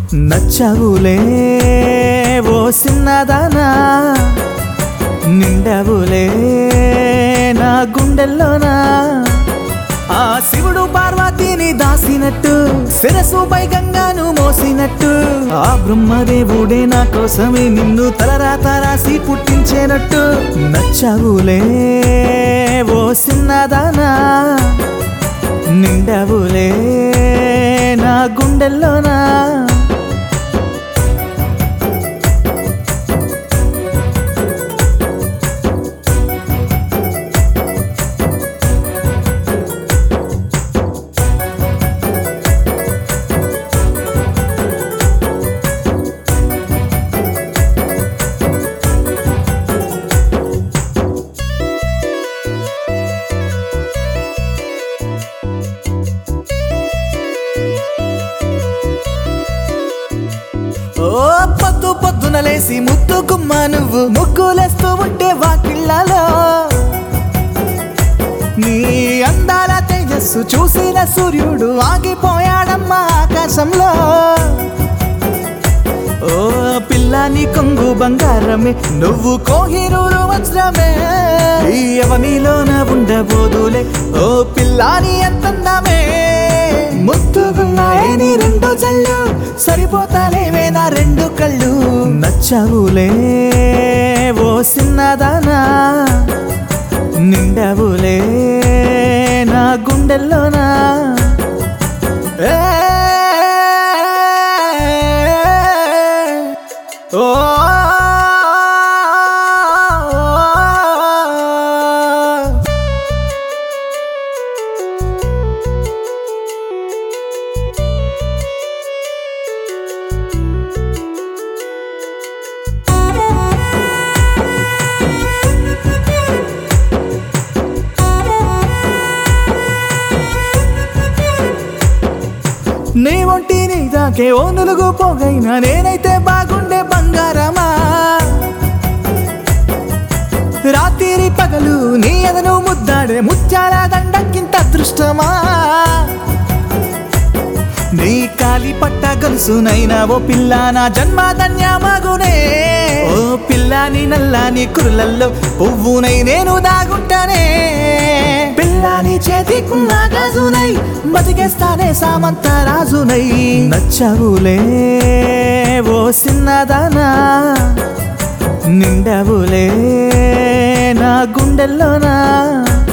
నచ్చవులే ఓ సిన్నదానా నిండవులే నా గుండెల్లోనా ఆ శివుడు పార్వతిని దాసినట్టు శిరసుపై గంగాను మోసినట్టు ఆ బ్రహ్మదేవుడే నా కోసమే నిన్ను తలరాత రాసి పుట్టించేనట్టు నచ్చవులే ఓ సిన్నదానా నిండవులే నా గుండెల్లోనా ఓ పొద్దు పొద్దున లేసి ముద్దు గుమ్మ నువ్వు ముగ్గులేస్తూ ఉంటే వాకిళ్ళలో నీ అందాల తేజస్సు చూసిన సూర్యుడు ఆగిపోయాడమ్మా ఆకాశంలో ఓ పిల్లని కొంగు బంగారమే నువ్వు కోహినూరు వజ్రమే ఈ అవనిలోన ఉండబోదులే ఓ పిల్లాని ఎంతన్నామే ముద్దుగున్నాయే నీ రెండు జల్లు సరిపోతాలేవే నా రెండు కళ్ళు నచ్చవులే ఓ సిన్నదానా నిండవులే నా గుండెల్లోనా ఏ ఓ నీ ఒంటి నీ దాకే ఓ నులుగు పోగైనా నేనైతే బాగుండే బంగారమా రాత్రి పగలు నీ ఎదను ముద్దాడే ముత్యాల దండకింత అదృష్టమా నీ కాలి పట్ట గలుసునైనా ఓ పిల్ల నా జన్మ ధన్యమగునే ఓ పిల్లాని నల్లాని కురులల్లో పువ్వునై నేను దాగుంటానే పిల్లాని చేతికున్న గాజునై బతికేస్తానే సామంత రాజునై నచ్చవులే ఓ సిన్నదానా నిండవులే నా గుండెల్లోనా